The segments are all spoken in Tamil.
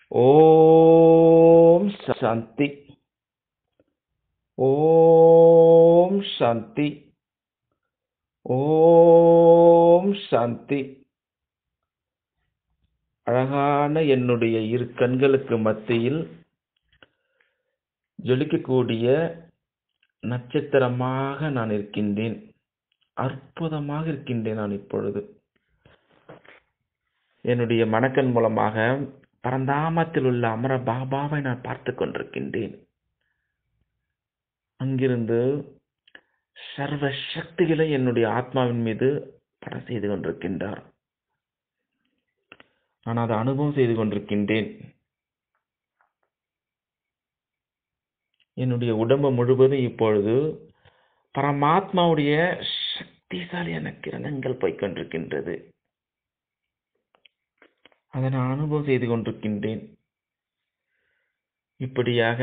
ஓம் சாந்தி ஓம் சாந்தி ஓம் சாந்தி அழகான என்னுடைய இரு கண்களுக்கு மத்தியில் ஜொலிக்கக்கூடிய நட்சத்திரமாக நான் இருக்கின்றேன் அற்புதமாக இருக்கின்றேன் நான் இப்பொழுது என்னுடைய மனக்கண் மூலமாக பரந்தாமத்தில் உள்ள அமர பாபாவை நான் பார்த்து கொண்டிருக்கின்றேன் அங்கிருந்து சர்வ சக்திகளை என்னுடைய ஆத்மாவின் மீது பட செய்து கொண்டிருக்கின்றார் நான் அதை அனுபவம் செய்து கொண்டிருக்கின்றேன் என்னுடைய உடம்பு முழுவதும் இப்பொழுது பரமாத்மாவுடைய சக்திசாலியான கிரணங்கள் போய்கொண்டிருக்கின்றது அதை நான் அனுபவம் செய்து கொண்டிருக்கின்றேன் இப்படியாக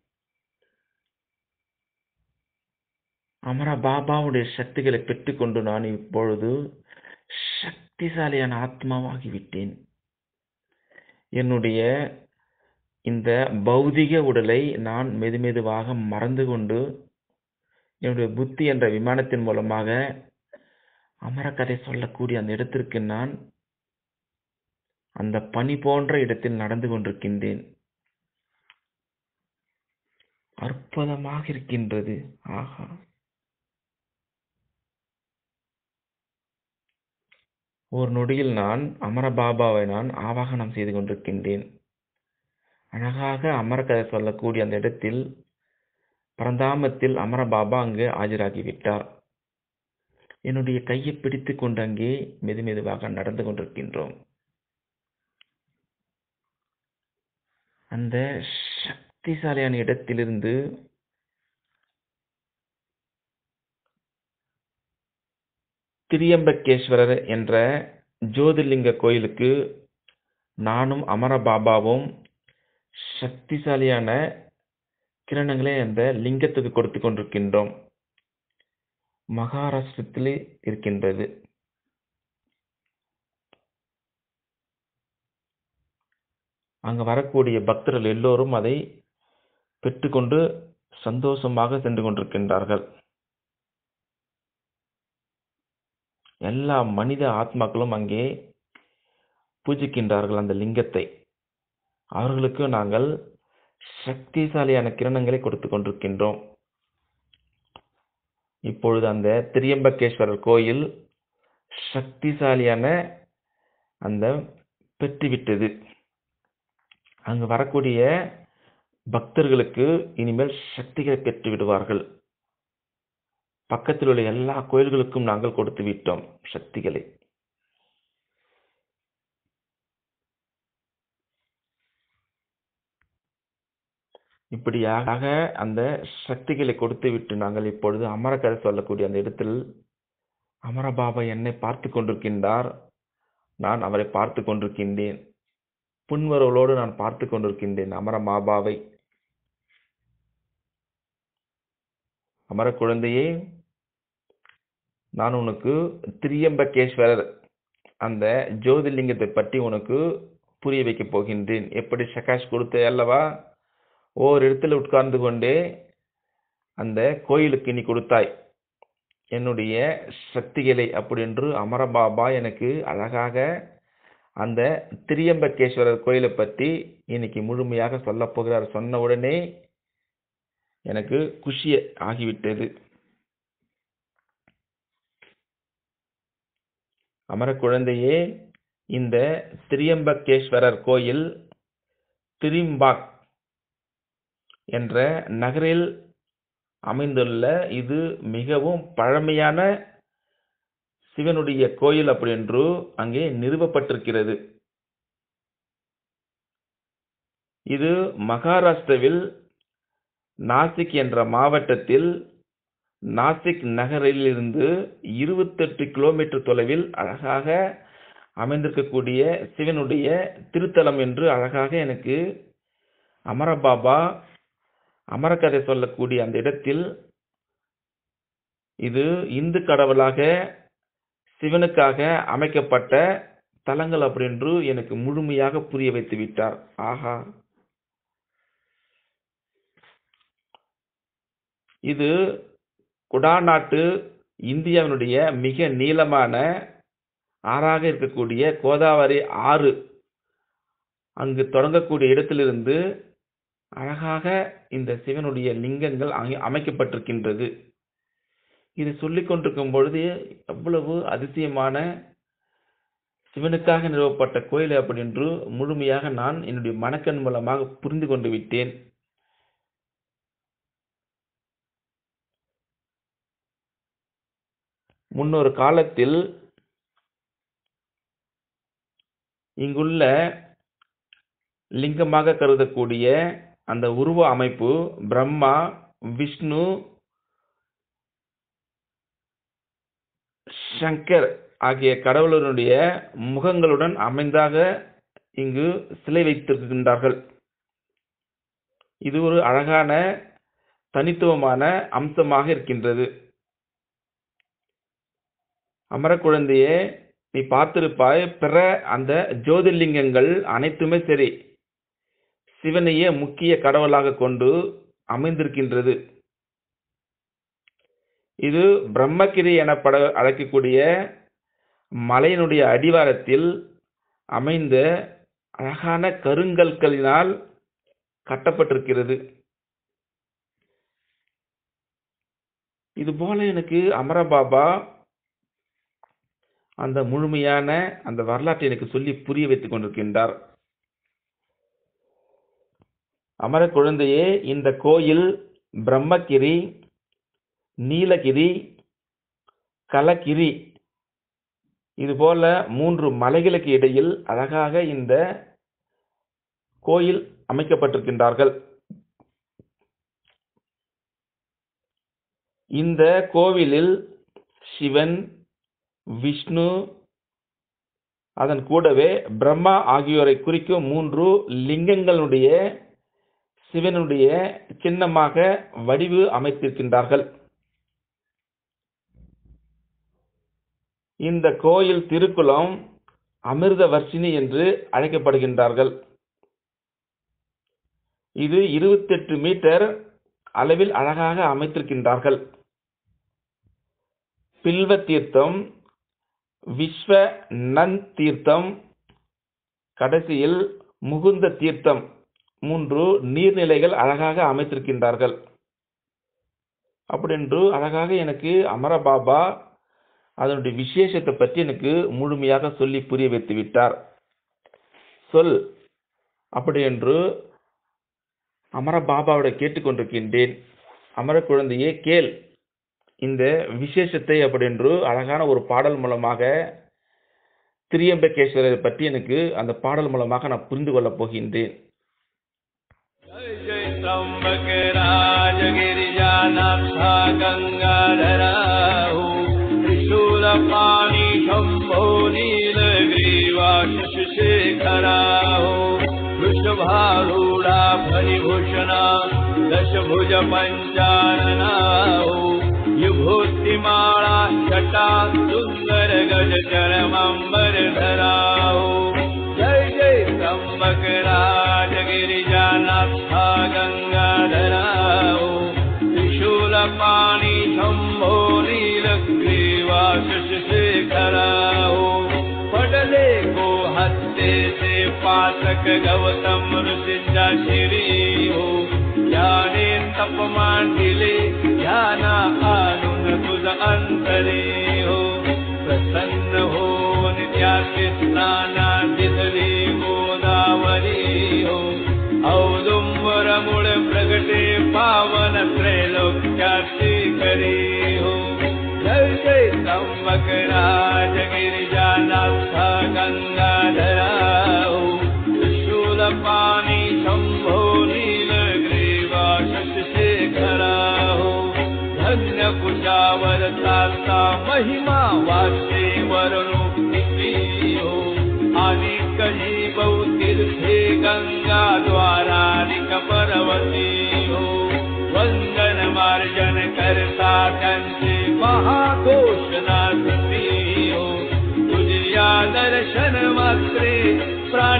அமர பாபாவுடைய சக்திகளை பெற்றுக்கொண்டு நான் இப்பொழுது சக்திசாலியான ஆத்மாவாகிவிட்டேன் என்னுடைய இந்த பௌதிக உடலை நான் மெதுமெதுவாக மறந்து கொண்டு என்னுடைய புத்தி என்ற விமானத்தின் மூலமாக அமரக்கதை சொல்லக்கூடிய அந்த இடத்திற்கு நான் அந்த பனி போன்ற இடத்தில் நடந்து கொண்டிருக்கின்றேன் அற்புதமாக இருக்கின்றது ஆஹா ஒரு நொடியில் நான் அமர பாபாவை நான் ஆவாகனம் செய்து கொண்டிருக்கின்றேன் அழகாக அமரக்கதை சொல்லக்கூடிய அந்த இடத்தில் பரந்தாமத்தில் அமர பாபா அங்கு ஆஜராகிவிட்டார் என்னுடைய கையை பிடித்து கொண்டு அங்கே மெது மெதுவாக நடந்து கொண்டிருக்கின்றோம் அந்த சக்திசாலியான இடத்திலிருந்து திரியம்பகேஸ்வரர் என்ற ஜோதிர்லிங்க கோயிலுக்கு நானும் அமர பாபாவும் சக்திசாலியான கிரணங்களை அந்த லிங்கத்துக்கு கொடுத்து கொண்டிருக்கின்றோம் மகாராஷ்டிரத்திலே இருக்கின்றது அங்கு வரக்கூடிய பக்தர்கள் எல்லோரும் அதை பெற்றுக்கொண்டு சந்தோஷமாக சென்று கொண்டிருக்கின்றார்கள் எல்லா மனித ஆத்மாக்களும் அங்கே பூஜிக்கின்றார்கள் அந்த லிங்கத்தை அவர்களுக்கு நாங்கள் சக்திசாலியான கிரணங்களை கொடுத்து கொண்டிருக்கின்றோம் இப்பொழுது அந்த திரியம்பகேஸ்வரர் கோயில் சக்திசாலியான அந்த பெற்றுவிட்டது அங்கு வரக்கூடிய பக்தர்களுக்கு இனிமேல் சக்திகளை பெற்று விடுவார்கள் பக்கத்தில் உள்ள எல்லா கோயில்களுக்கும் நாங்கள் கொடுத்து விட்டோம் சக்திகளை இப்படியாக அந்த சக்திகளை கொடுத்து விட்டு நாங்கள் இப்பொழுது அமரக்கதை சொல்லக்கூடிய அந்த இடத்தில் அமரபாபா என்னை பார்த்து கொண்டிருக்கின்றார் நான் அவரை பார்த்து கொண்டிருக்கின்றேன் புன்வரவளோடு நான் பார்த்து கொண்டிருக்கின்றேன் அமர மாபாவை அமர குழந்தையே நான் உனக்கு திரியம்பகேஸ்வரர் அந்த ஜோதிர்லிங்கத்தை பற்றி உனக்கு புரிய வைக்கப் போகின்றேன் எப்படி சகாஷ் கொடுத்த அல்லவா ஓர் இடத்துல உட்கார்ந்து கொண்டே அந்த கோயிலுக்கு நீ கொடுத்தாய் என்னுடைய சக்திகளை அப்படி என்று அமரபாபா எனக்கு அழகாக அந்த திரியம்பகேஸ்வரர் கோயிலை பற்றி இன்னைக்கு முழுமையாக சொல்ல போகிறார் சொன்ன உடனே எனக்கு குஷி ஆகிவிட்டது அமர குழந்தையே இந்த திரியம்பகேஸ்வரர் கோயில் திரிம்பாக் என்ற நகரில் அமைந்துள்ள இது மிகவும் பழமையான சிவனுடைய கோயில் அப்படி என்று அங்கே நிறுவப்பட்டிருக்கிறது இது மகாராஷ்டிராவில் நாசிக் என்ற மாவட்டத்தில் நாசிக் நகரிலிருந்து இருபத்தெட்டு கிலோமீட்டர் தொலைவில் அழகாக அமைந்திருக்கக்கூடிய சிவனுடைய திருத்தலம் என்று அழகாக எனக்கு அமரபாபா அமரக்கதை சொல்லக்கூடிய அந்த இடத்தில் இது இந்து கடவுளாக சிவனுக்காக அமைக்கப்பட்ட தலங்கள் அப்படின்று எனக்கு முழுமையாக புரிய வைத்து விட்டார் ஆஹா இது குடாநாட்டு இந்தியாவினுடைய மிக நீளமான ஆறாக இருக்கக்கூடிய கோதாவரி ஆறு அங்கு தொடங்கக்கூடிய இடத்திலிருந்து அழகாக இந்த சிவனுடைய லிங்கங்கள் அங்கே அமைக்கப்பட்டிருக்கின்றது இதை சொல்லிக் கொண்டிருக்கும் பொழுது எவ்வளவு அதிசயமான சிவனுக்காக நிறுவப்பட்ட கோயில் அப்படின்று முழுமையாக நான் என்னுடைய மனக்கண் மூலமாக புரிந்து கொண்டு விட்டேன் முன்னொரு காலத்தில் இங்குள்ள லிங்கமாக கருதக்கூடிய அந்த உருவ அமைப்பு பிரம்மா விஷ்ணு சங்கர் ஆகிய கடவுளருடைய முகங்களுடன் அமைந்தாக இங்கு சிலை வைத்திருக்கின்றார்கள் இது ஒரு அழகான தனித்துவமான அம்சமாக இருக்கின்றது அமர குழந்தையே நீ பார்த்திருப்பாய் பிற அந்த ஜோதிர்லிங்கங்கள் அனைத்துமே சரி சிவனையே முக்கிய கடவுளாக கொண்டு அமைந்திருக்கின்றது இது பிரம்மகிரி எனப்பட அழைக்கக்கூடிய மலையினுடைய அடிவாரத்தில் அமைந்த அழகான கருங்கற்களினால் கட்டப்பட்டிருக்கிறது இது போல எனக்கு அமரபாபா அந்த முழுமையான அந்த வரலாற்றை எனக்கு சொல்லி புரிய வைத்துக் கொண்டிருக்கின்றார் அமர குழந்தையே இந்த கோயில் பிரம்மகிரி நீலகிரி கலகிரி இதுபோல மூன்று மலைகளுக்கு இடையில் அழகாக இந்த கோயில் அமைக்கப்பட்டிருக்கின்றார்கள் இந்த கோவிலில் சிவன் விஷ்ணு அதன் கூடவே பிரம்மா ஆகியோரை குறிக்கும் மூன்று லிங்கங்களுடைய சிவனுடைய சின்னமாக வடிவு அமைத்திருக்கின்றார்கள் இந்த கோயில் திருக்குளம் அமிர்த வர்ஷினி என்று அழைக்கப்படுகின்றார்கள் இது இருபத்தெட்டு மீட்டர் அளவில் அழகாக அமைத்திருக்கின்றார்கள் பில்வ தீர்த்தம் விஸ்வ நன் தீர்த்தம் கடைசியில் முகுந்த தீர்த்தம் மூன்று நீர்நிலைகள் அழகாக அமைத்திருக்கின்றார்கள் அப்படின்று அழகாக எனக்கு அமரபாபா அதனுடைய விசேஷத்தை பற்றி எனக்கு முழுமையாக சொல்லி புரிய வைத்து விட்டார் சொல் அப்படி என்று அமர பாபாவோட கேட்டுக்கொண்டிருக்கின்றேன் அமர குழந்தையே கேள் இந்த விசேஷத்தை அப்படின்று அழகான ஒரு பாடல் மூலமாக திரியம்பகேஸ்வரரை பற்றி எனக்கு அந்த பாடல் மூலமாக நான் புரிந்து கொள்ளப் போகின்றேன் जय जय त्र्यंबक राज गिरिजानाथा गंगाधराहु त्रिशूलपाणि शम्भो नीलग्रीवाशेखराहो वृषभारूढा फणिभूषणा दशभुज पञ्चाननाहो युभूतिमाळा जटा सुन्दर गज चरमम्बरधराहो जय जय त्र्यंबक राज गिरिजानाथा गङ्गाधराओ त्रिशूलपाणि शम्भो नीलग्रीवाशेखराओ पडले को हत्ते से पातक गौतम ऋषींचा शिरी हो याने तप मांडिले ध्याना आणून तुझ अंतरे हो प्रसन्न हो नित्याचे स्नाना दिसली गोदावरी हो औदुंबर मुळ प्रगटे पावन त्रैलोक्याची करी हो जय जय त्र्यंबक राज गिरिजानाथ गंगाधरा हो त्रिशूलपाणि शम्भो नीलग्रीवा शशिशेखरा हो धन्य कुशावर ताता महिमा वाचे वरणो किती हो आणि कही तीर्थे गंगा द्वारानिक पर्वती हो वंदन मार्जन करता त्यांचे महाघोषणा हो तुझ्या दर्शन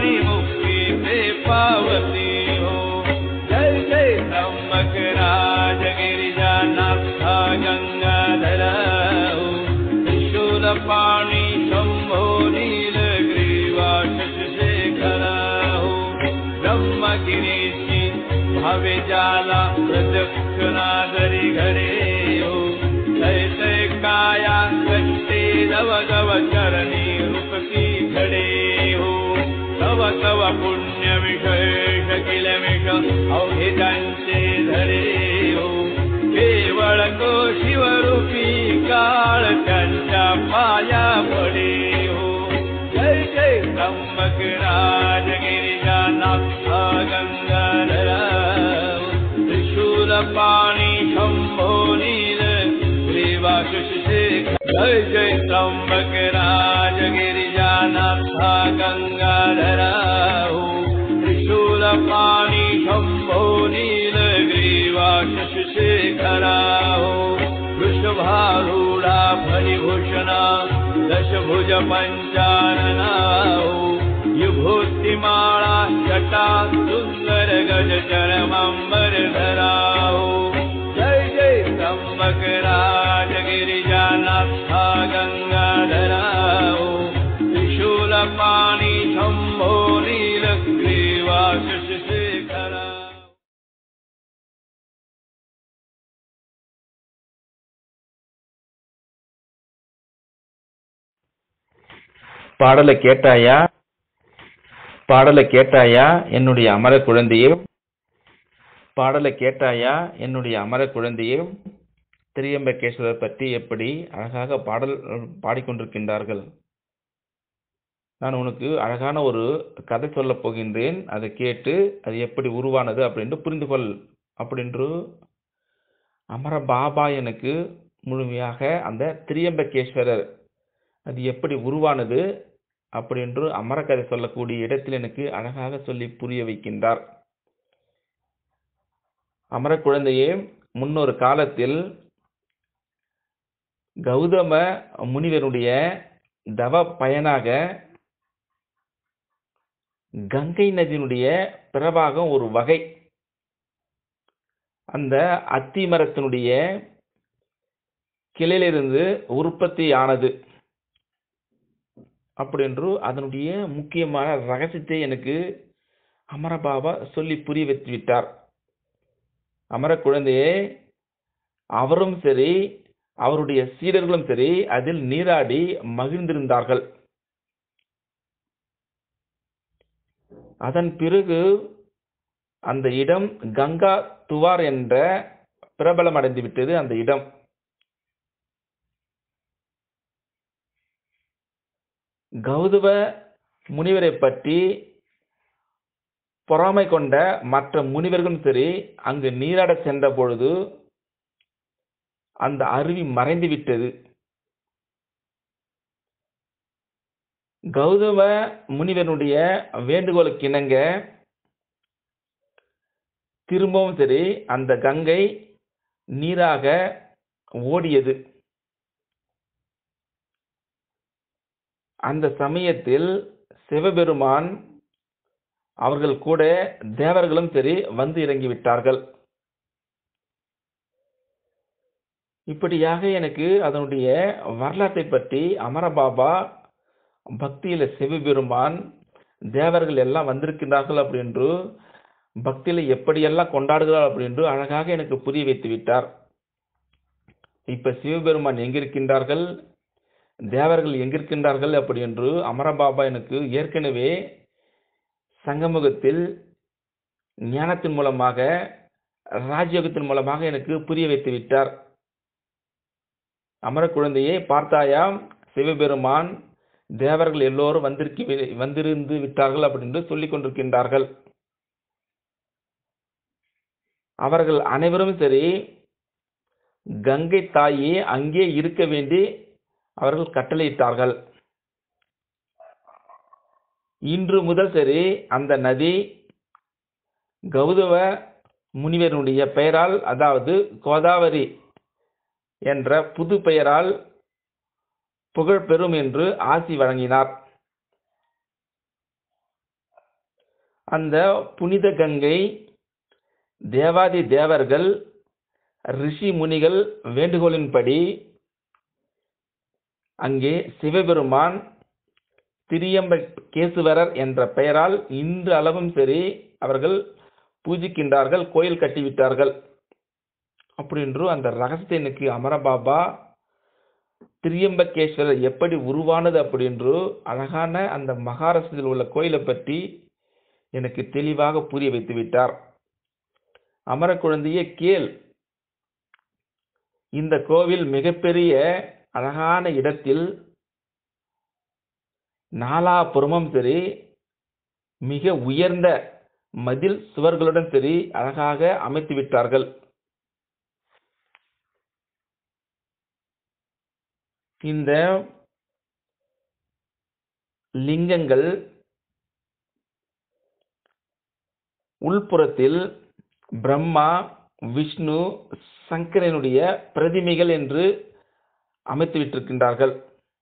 पानी मुक्ति से पावती हो जय जय त्र्यंबक राज गिरिजानाथ गंगाधर हो त्रिशूल पाणी शंभो नील ग्रीवा शशिशेखर हो ब्रह्मगिरीशी भावे जाला प्रदक्षिणादरी घडे हो जय जय काया कष्टे नव गव चरणी रूपती घडे हो तव तव पुण्य विशेष किलमिष अवघे त्यांचे धडे हो केवळ तो शिवरूपी काळ त्यांच्या पाया पडे हो जय जय त्र्यंबक राज गिरिजानाथ गंगाधर त्रिशूल पाणी शंभो नील ग्रीवाशेखर जय जय त्र्यंबक राज गिरिजानाथ गंगाधर त्रिशूल पाणी शंभो नील ग्रीवाशेखर वृषभारूढा फणिभूषणा दशभुज पंचानना विभूतिमाळा जटा सुंदर गज चरमांबर धराओ जय जय त्र्यंबक राज गिरिजानाथ गंगाधराओ त्रिशूल पाणी शंभो नील ग्रीवा शशिशेखरा பாடலை கேட்டாயா பாடலை கேட்டாயா என்னுடைய அமர குழந்தையே பாடலை கேட்டாயா என்னுடைய அமர குழந்தையே திரியம்பகேஸ்வரர் பற்றி எப்படி அழகாக பாடல் பாடிக்கொண்டிருக்கின்றார்கள் நான் உனக்கு அழகான ஒரு கதை சொல்லப் போகின்றேன் அதை கேட்டு அது எப்படி உருவானது அப்படின்ட்டு புரிந்து கொள் அப்படின்று அமர பாபா எனக்கு முழுமையாக அந்த திரியம்பகேஸ்வரர் அது எப்படி உருவானது அப்படின்று அமரக்கதை சொல்லக்கூடிய இடத்தில் எனக்கு அழகாக சொல்லி புரிய வைக்கின்றார் அமர குழந்தையே முன்னொரு காலத்தில் கௌதம முனிவருடைய தவ பயனாக கங்கை நதியினுடைய பிரபாகம் ஒரு வகை அந்த அத்தி மரத்தினுடைய கிளையிலிருந்து உற்பத்தி ஆனது அப்படின்று அதனுடைய முக்கியமான ரகசியத்தை எனக்கு அமரபாபா சொல்லி புரிய வைத்து விட்டார் அமர குழந்தையே அவரும் சரி அவருடைய சீடர்களும் சரி அதில் நீராடி மகிழ்ந்திருந்தார்கள் அதன் பிறகு அந்த இடம் கங்கா துவார் என்ற பிரபலம் அடைந்து விட்டது அந்த இடம் கௌதம முனிவரை பற்றி பொறாமை கொண்ட மற்ற முனிவர்களும் சரி அங்கு நீராட சென்ற பொழுது அந்த அருவி மறைந்து விட்டது கௌதம முனிவனுடைய வேண்டுகோளுக்கு இணங்க திரும்பவும் சரி அந்த கங்கை நீராக ஓடியது அந்த சமயத்தில் சிவபெருமான் அவர்கள் கூட தேவர்களும் சரி வந்து இறங்கிவிட்டார்கள் இப்படியாக எனக்கு அதனுடைய வரலாற்றை பற்றி அமரபாபா பக்தியில சிவபெருமான் தேவர்கள் எல்லாம் வந்திருக்கிறார்கள் அப்படின்று பக்தியில எப்படியெல்லாம் கொண்டாடுகிறார் அப்படின்று அழகாக எனக்கு புரிய வைத்து விட்டார் இப்ப சிவபெருமான் எங்கிருக்கின்றார்கள் தேவர்கள் எங்கிருக்கின்றார்கள் அப்படி என்று அமரபாபா எனக்கு ஏற்கனவே சங்கமுகத்தில் ஞானத்தின் மூலமாக ராஜயோகத்தின் மூலமாக எனக்கு புரிய வைத்து விட்டார் அமர குழந்தையை பார்த்தாயாம் சிவபெருமான் தேவர்கள் எல்லோரும் வந்திருக்கி வந்திருந்து விட்டார்கள் அப்படின்னு சொல்லிக் கொண்டிருக்கின்றார்கள் அவர்கள் அனைவரும் சரி கங்கை தாயே அங்கே இருக்க வேண்டி அவர்கள் கட்டளையிட்டார்கள் இன்று முதல் சரி அந்த நதி கௌதம முனிவருடைய பெயரால் அதாவது கோதாவரி என்ற புது பெயரால் புகழ் பெறும் என்று ஆசி வழங்கினார் அந்த புனித கங்கை தேவாதி தேவர்கள் ரிஷி முனிகள் வேண்டுகோளின்படி அங்கே சிவபெருமான் திரியம்பகேசுவரர் என்ற பெயரால் இன்று அளவும் சரி அவர்கள் பூஜிக்கின்றார்கள் கோயில் கட்டிவிட்டார்கள் அப்படின்று அந்த ரகசியத்தை எனக்கு அமரபாபா திரியம்பகேஸ்வரர் எப்படி உருவானது அப்படின்று அழகான அந்த மகாராஷ்டிரத்தில் உள்ள கோயிலை பற்றி எனக்கு தெளிவாக புரிய வைத்து விட்டார் அமர குழந்தையே கேள் இந்த கோவில் மிகப்பெரிய அழகான இடத்தில் நாலாபுறமும் சரி மிக உயர்ந்த மதில் சுவர்களுடன் சரி அழகாக அமைத்து விட்டார்கள் இந்த லிங்கங்கள் உள்புறத்தில் பிரம்மா விஷ்ணு சங்கரனுடைய பிரதிமைகள் என்று அமைத்து விட்டிருக்கின்றார்கள்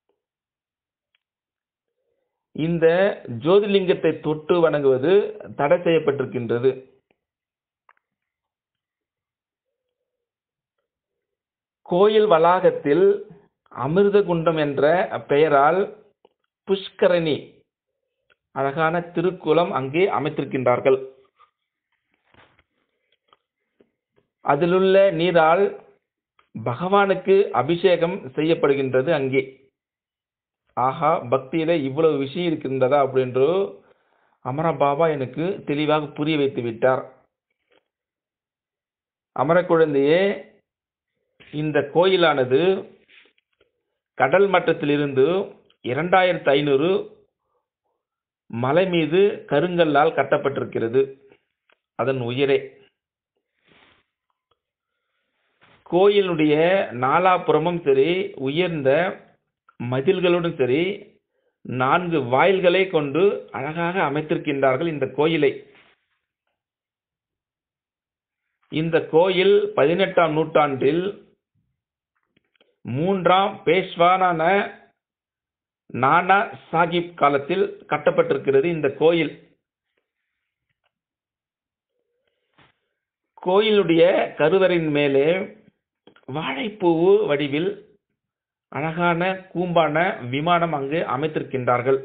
இந்த ஜோதிலிங்கத்தை தொட்டு வணங்குவது தடை செய்யப்பட்டிருக்கின்றது கோயில் வளாகத்தில் அமிர்த குண்டம் என்ற பெயரால் புஷ்கரணி அழகான திருக்குளம் அங்கே அமைத்திருக்கின்றார்கள் அதிலுள்ள நீரால் பகவானுக்கு அபிஷேகம் செய்யப்படுகின்றது அங்கே ஆஹா பக்தியில இவ்வளவு விஷயம் இருக்கின்றதா அப்படின்று அமர பாபா எனக்கு தெளிவாக புரிய வைத்து விட்டார் அமர குழந்தையே இந்த கோயிலானது கடல் மட்டத்திலிருந்து இரண்டாயிரத்து ஐநூறு மலை மீது கருங்கல்லால் கட்டப்பட்டிருக்கிறது அதன் உயரே கோயிலுடைய நாலாபுறமும் சரி உயர்ந்த மதில்களுடன் சரி நான்கு வாயில்களை கொண்டு அழகாக அமைத்திருக்கின்றார்கள் இந்த கோயிலை இந்த கோயில் பதினெட்டாம் நூற்றாண்டில் மூன்றாம் பேஷ்வானான நானா சாஹிப் காலத்தில் கட்டப்பட்டிருக்கிறது இந்த கோயில் கோயிலுடைய கருவறையின் மேலே வாழைப்பூவு வடிவில் அழகான கூம்பான விமானம் அங்கு அமைத்திருக்கின்றார்கள்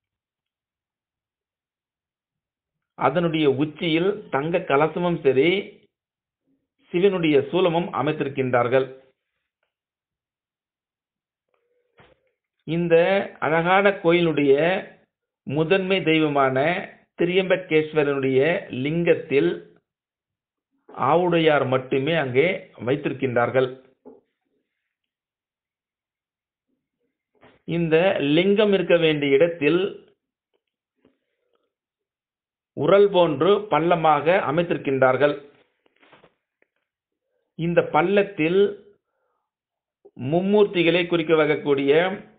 அதனுடைய உச்சியில் தங்க கலசமும் சரி சிவனுடைய சூலமும் அமைத்திருக்கின்றார்கள் இந்த அழகான கோயிலுடைய முதன்மை தெய்வமான திரியம்பகேஸ்வரனுடைய லிங்கத்தில் ஆவுடையார் மட்டுமே அங்கே வைத்திருக்கின்றார்கள் இந்த லிங்கம் இருக்க வேண்டிய இடத்தில் உரல் போன்று பள்ளமாக அமைத்திருக்கின்றார்கள் இந்த பள்ளத்தில் மும்மூர்த்திகளை குறிக்க வகக்கூடிய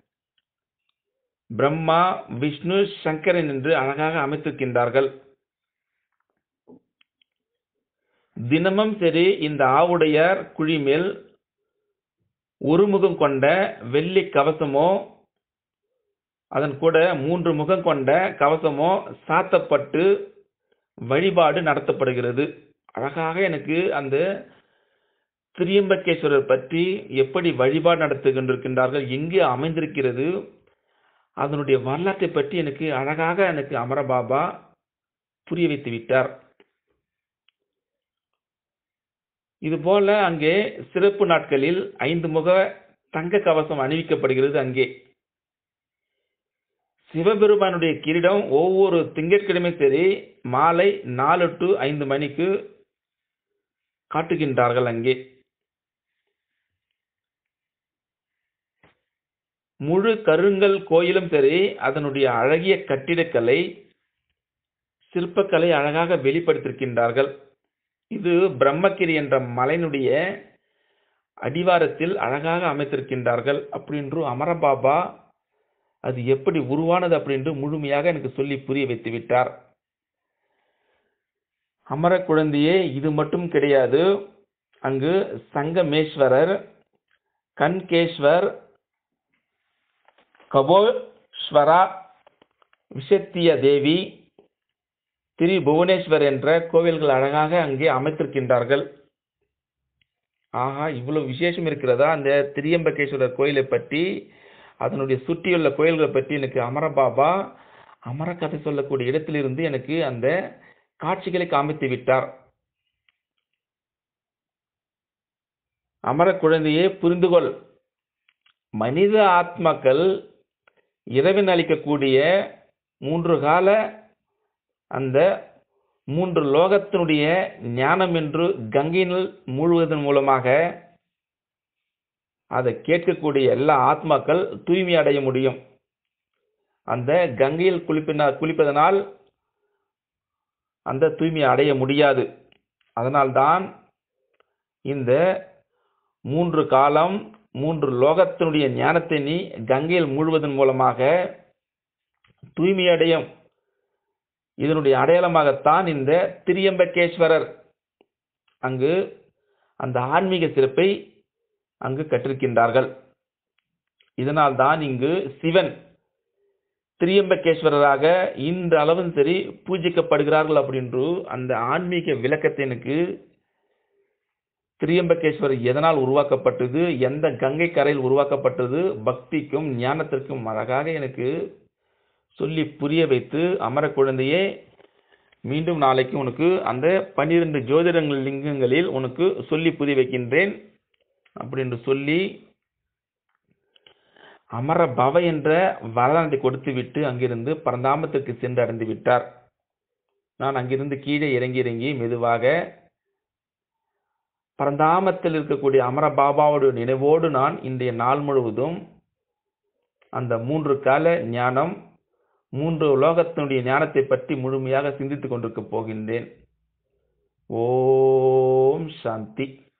பிரம்மா விஷ்ணு சங்கரன் என்று அழகாக அமைத்திருக்கின்றார்கள் தினமும் சரி இந்த ஆவுடையார் குழி மேல் ஒரு முகம் கொண்ட வெள்ளி கவசமோ அதன் கூட மூன்று முகம் கொண்ட கவசமோ சாத்தப்பட்டு வழிபாடு நடத்தப்படுகிறது அழகாக எனக்கு அந்த திரியம்பகேஸ்வரர் பற்றி எப்படி வழிபாடு நடத்துகின்றிருக்கின்றார்கள் எங்கு அமைந்திருக்கிறது அதனுடைய வரலாற்றை பற்றி எனக்கு அழகாக எனக்கு அமரபாபா புரிய வைத்து விட்டார் இதுபோல அங்கே சிறப்பு நாட்களில் ஐந்து முக தங்க கவசம் அணிவிக்கப்படுகிறது அங்கே சிவபெருமானுடைய கிரீடம் ஒவ்வொரு திங்கட்கிழமை சரி மாலை நாலு டு ஐந்து மணிக்கு காட்டுகின்றார்கள் அங்கே முழு கருங்கல் கோயிலும் சரி அதனுடைய அழகிய கட்டிடக்கலை சிற்பக்கலை அழகாக வெளிப்படுத்தியிருக்கின்றார்கள் இது பிரம்மகிரி என்ற மலையினுடைய அடிவாரத்தில் அழகாக அமைத்திருக்கின்றார்கள் அப்படின்று அமரபாபா அது எப்படி உருவானது அப்படின்று முழுமையாக எனக்கு சொல்லி புரிய வைத்து விட்டார் அமர குழந்தையே இது மட்டும் கிடையாது அங்கு சங்கமேஸ்வரர் கண்கேஸ்வர் கபோஸ்வரா விஷத்திய தேவி திரி புவனேஸ்வர் என்ற கோவில்கள் அழகாக அங்கே அமைத்திருக்கின்றார்கள் ஆஹா இவ்வளவு விசேஷம் இருக்கிறதா அந்த திரியம்பகேஸ்வரர் கோயிலை பற்றி அதனுடைய சுற்றியுள்ள கோயில்களை பற்றி எனக்கு அமரபாபா அமரக்கதை சொல்லக்கூடிய இடத்திலிருந்து எனக்கு அந்த காட்சிகளை காமித்து விட்டார் அமர குழந்தையே புரிந்துகொள் மனித ஆத்மாக்கள் இறைவன் அளிக்கக்கூடிய மூன்று கால அந்த மூன்று லோகத்தினுடைய ஞானம் என்று கங்கையினுள் மூழ்குவதன் மூலமாக அதை கேட்கக்கூடிய எல்லா ஆத்மாக்கள் தூய்மை அடைய முடியும் அந்த கங்கையில் குளிப்பின குளிப்பதனால் அந்த தூய்மை அடைய முடியாது அதனால்தான் இந்த மூன்று காலம் மூன்று லோகத்தினுடைய ஞானத்தை நீ கங்கையில் மூழ்வதன் மூலமாக தூய்மை அடையும் இதனுடைய அடையாளமாகத்தான் இந்த திரியம்பகேஸ்வரர் அங்கு அந்த ஆன்மீக சிறப்பை அங்கு கற்றிருக்கின்றார்கள் இதனால் தான் இங்கு சிவன் திரியம்பகேஸ்வரராக இந்த அளவும் சரி பூஜிக்கப்படுகிறார்கள் அப்படின்று அந்த ஆன்மீக விளக்கத்தை எனக்கு திரியம்பகேஸ்வரர் எதனால் உருவாக்கப்பட்டது எந்த கங்கை கரையில் உருவாக்கப்பட்டது பக்திக்கும் ஞானத்திற்கும் அழகாக எனக்கு சொல்லி புரிய வைத்து அமர குழந்தையே மீண்டும் நாளைக்கு உனக்கு அந்த பன்னிரண்டு ஜோதிடங்கள் லிங்கங்களில் உனக்கு சொல்லி புரிய வைக்கின்றேன் அப்படின்னு சொல்லி அமர பவ என்ற வரலாற்றை கொடுத்து விட்டு அங்கிருந்து பரந்தாமத்திற்கு சென்று அடைந்து விட்டார் நான் அங்கிருந்து கீழே இறங்கி இறங்கி மெதுவாக பரந்தாமத்தில் இருக்கக்கூடிய அமர பாபாவுடைய நினைவோடு நான் இன்றைய நாள் முழுவதும் அந்த மூன்று கால ஞானம் மூன்று உலோகத்தினுடைய ஞானத்தை பற்றி முழுமையாக சிந்தித்துக் கொண்டிருக்கப் போகின்றேன் ஓம் சாந்தி